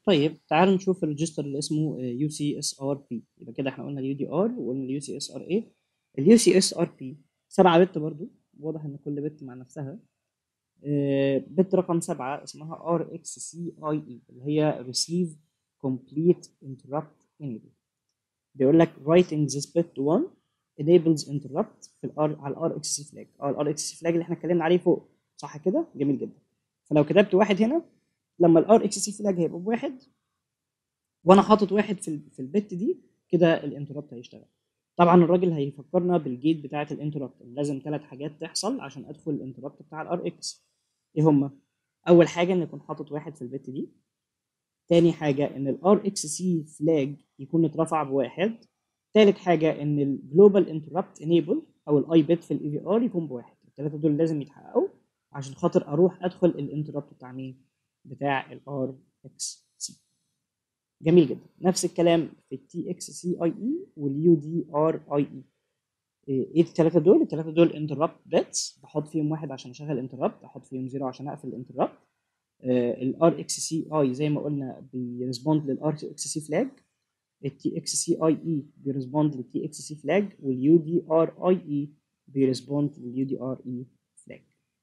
طيب تعالوا نشوف الريجستر اللي اسمه يو سي اس ار بي يبقى كده احنا قلنا اليو دي ار وقلنا اليو سي اس ار ايه اليو سي اس ار بي 7 بت برضو واضح ان كل بت مع نفسها آه، بت رقم 7 اسمها ار اكس سي اي اي اللي هي ريسيف كومبليت انتربت انيبل بيقول لك writing this bit 1 enables interrupt في الار على الار اكس سي فلاج اه الار اكس سي فلاج اللي احنا اتكلمنا عليه فوق صح كده جميل جدا فلو كتبت واحد هنا لما الار اكس سي فلاج هيبقى بواحد وانا حاطط واحد في ال- في البت دي كده الانتربت هيشتغل طبعا الراجل هيفكرنا بالجيت بتاعه الانتربت لازم ثلاث حاجات تحصل عشان ادخل الانتربت بتاع الار اكس ايه هما اول حاجه ان يكون حاطط واحد في البت دي تاني حاجه ان الار اكس سي فلاج يكون اترفع بواحد تالت حاجه ان الجلوبال انتربت انيبل او الاي بت في الاي في ار يكون بواحد الثلاثه دول لازم يتحققوا عشان خاطر اروح ادخل الانتربت بتاع مين بتاع الار اكس سي جميل جدا نفس الكلام في التي اكس سي اي اي واليو دي ار اي اي ايه الثلاثه دول الثلاثه دول انتربت بيتس بحط فيهم واحد عشان اشغل انتربت احط فيهم زيرو عشان اقفل الانتربت الار اكس سي اي زي ما قلنا بيرسبوند للار اكس سي فلاج التي اكس سي اي اي بيرسبوند للتي اكس سي فلاج واليو دي ار اي اي بيرسبوند لليو دي ار اي فلاج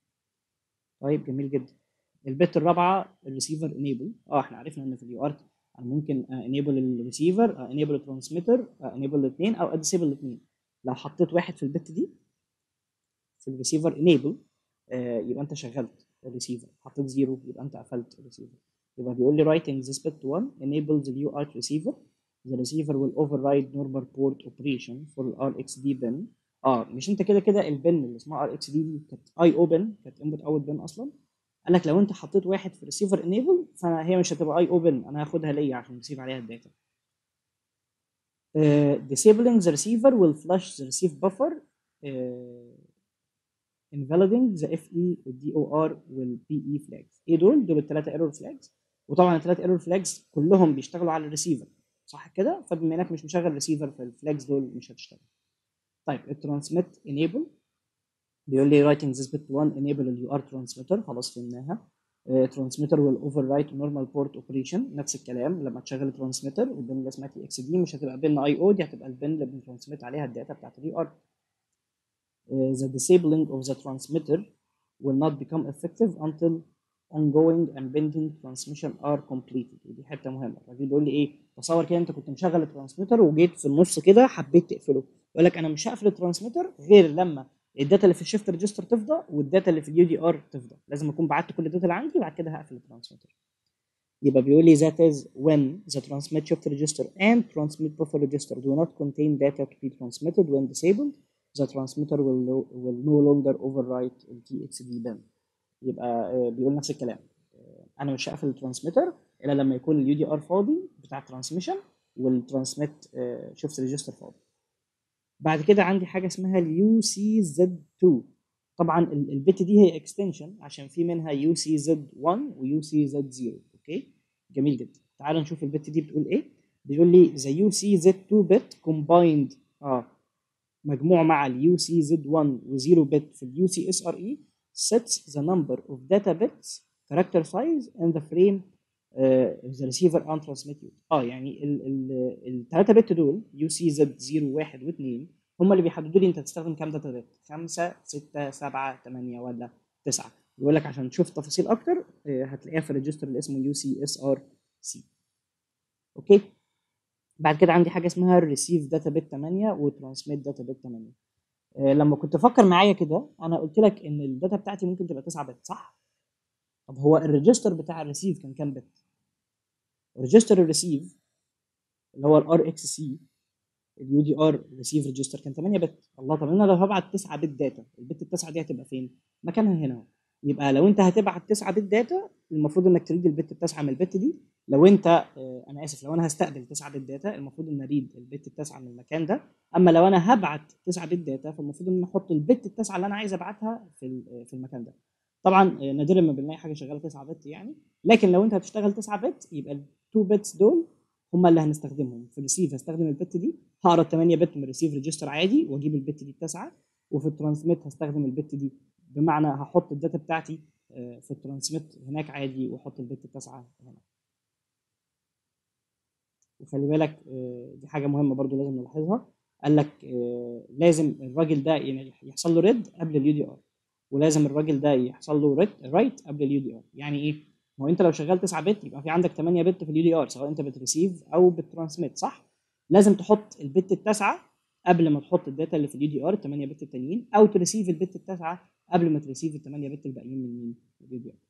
طيب جميل جدا البت الرابعه الريسيفر انيبل اه احنا عرفنا ان في اليو ار انا ممكن انيبل الريسيفر انيبل الترانسميتر انيبل الاثنين او اديسيبل الاثنين لو حطيت واحد في البت دي في الريسيفر انيبل يبقى انت شغلت الريسيفر حطيت زيرو يبقى انت قفلت الريسيفر يبقى بيقول لي writing this bit 1 enables the UART receiver the receiver will override normal port operation for the RXD bin اه مش انت كده كده البن اللي اسمها RXD دي كانت اي او بن كانت انبوت اوت بن اصلا قال لك لو انت حطيت واحد في ريسيفر انيبل فهي مش هتبقى اي او بن انا هاخدها ليا عشان ريسيف عليها الداتا Uh, disabling the receiver will flush the receive buffer uh, invalidating the FE والDOR والPE flags. ايه دول؟ دول الثلاثة ايرور flags وطبعا الثلاثة ايرور flags كلهم بيشتغلوا على الريسيفر صح كده؟ فبما انك مش مشغل ريسيفر فالفلاجز دول مش هتشتغل. طيب الترانسميت enable بيقول لي writing this bit 1 enable ال UR transmitter خلاص فهمناها. ترانسميتر will overwrite normal port operation نفس الكلام لما تشغل ترانسميتر والبن اللي اسمها تي اكس دي مش هتبقى بن اي او دي هتبقى البن اللي بنترانسميت عليها الداتا بتاعت اليو ار the disabling of the transmitter will not become effective until ongoing and pending transmission are completed ودي حته مهمه الراجل بيقول لي ايه تصور كده انت كنت مشغل الترانسميتر وجيت في النص كده حبيت تقفله يقول لك انا مش هقفل الترانسميتر غير لما الداتا اللي في الشيفت ريجستر تفضى والداتا اللي في اليو دي ار تفضى لازم اكون بعت كل الداتا اللي عندي وبعد كده هقفل الترانسميتر يبقى بيقول لي that is when the transmit shift register and transmit buffer register do not contain data to be transmitted when disabled the transmitter will, will no longer overwrite ال TXD bin يبقى آه، بيقول نفس الكلام آه، انا مش هقفل الترانسميتر الا لما يكون اليو دي ار فاضي بتاع الترانسميشن والترانسميت شيفت ريجستر فاضي بعد كده عندي حاجه اسمها اليو سي زد 2 طبعا ال- البت دي هي اكستنشن عشان في منها يو سي زد 1 ويو سي زد 0 اوكي جميل جدا تعالوا نشوف البت دي بتقول ايه بيقول لي the يو سي زد 2 bit combined اه مجموع مع اليو سي زد 1 و0 بت في اليو سي اس ار اي sets the number of data bits character size and the frame uh, the receiver and transmitted اه يعني الثلاثه بت دول يو سي زد 0 1 و2 هم اللي بيحددوا لي انت هتستخدم كام داتا بت 5 6 7 8 ولا 9 بيقول لك عشان تشوف تفاصيل اكتر آه، هتلاقيها في الريجستر اللي اسمه يو سي اس ار سي اوكي بعد كده عندي حاجه اسمها ريسيف داتا بت 8 وترانسميت داتا بت 8 آه، لما كنت فكر معايا كده انا قلت لك ان الداتا بتاعتي ممكن تبقى 9 بت صح طب هو الريجستر بتاع الريسيف كان كام بت ريجستر الريسيف اللي هو الار اكس سي اليو دي ار ريسيف ريجستر كان 8 بت الله طب انا لو هبعت 9 بت داتا البت التسعه دي هتبقى فين مكانها هنا اهو يبقى لو انت هتبعت 9 بت داتا المفروض انك تريد البت التاسعه من البت دي لو انت آه، انا اسف لو انا هستقبل 9 بت داتا المفروض ان اريد البت التاسعه من المكان ده اما لو انا هبعت 9 بت داتا فالمفروض ان احط البت التاسعه اللي انا عايز ابعتها في ال- في المكان ده طبعا آه، نادرا ما بنلاقي حاجه شغاله 9 بت يعني لكن لو انت هتشتغل 9 بت يبقى ال 2 بتس دول هم اللي هنستخدمهم في الريسيف هستخدم البت دي هقرا 8 بت من الريسيف ريجستر عادي واجيب البت دي التاسعه وفي الترانسميت هستخدم البت دي بمعنى هحط الداتا بتاعتي آه، في الترانسميت هناك عادي واحط البت التاسعه هنا وخلي بالك آه، دي حاجه مهمه برضو لازم نلاحظها قال لك آه، لازم الراجل ده يعني يحصل له ريد قبل اليو دي ار ولازم الراجل ده يحصل له رايت قبل اليو دي ار يعني ايه ما هو انت لو شغال 9 بت يبقى في عندك 8 بت في اليو دي ار سواء انت بتريسيف او بترانسميت صح لازم تحط البت التاسعه قبل ما تحط الداتا اللي في اليو دي ار ال 8 بت التانيين او تريسيف البت التاسعه قبل ما تريسيف ال 8 بت الباقيين من مين؟ من اليو دي ار